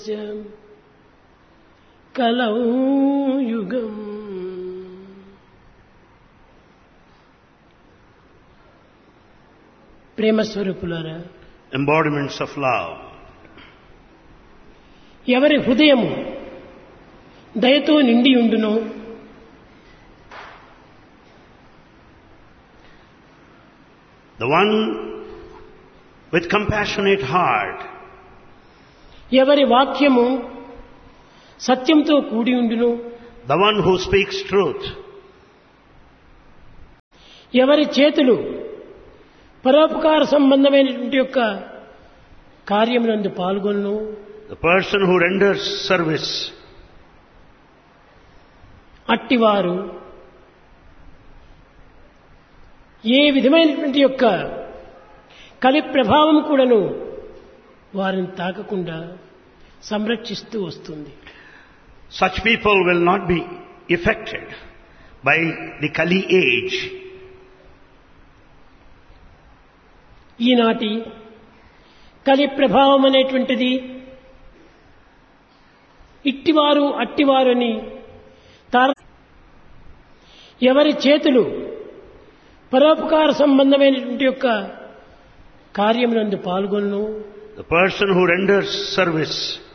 కలౌ యుగం ప్రేమ స్వరూపులారా embodiments of love. ఎవరి హృదయము దయతో నిండి ఉండునో The one with compassionate heart, ఎవరి వాక్యము సత్యంతో కూడి ఉండును the one who speaks truth, ఎవరి చేతులు పరోపకార సంబంధమైనటువంటి యొక్క కార్యమునందు పాల్గొను the person who renders service, అట్టివారు ఏ విధమైనటువంటి యొక్క కలి ప్రభావం కూడాను వారిని తాకకుండా సంరక్షిస్తూ వస్తుంది such people will not be affected by the Kali age. ఈనాటి కలి ప్రభావం అనేటువంటిది ఇట్టివారు అట్టివారు అని తార ఎవరి చేతులు పరోపకార సంబంధమైనటువంటి యొక్క కార్యమునందు పాల్గొను The person who renders service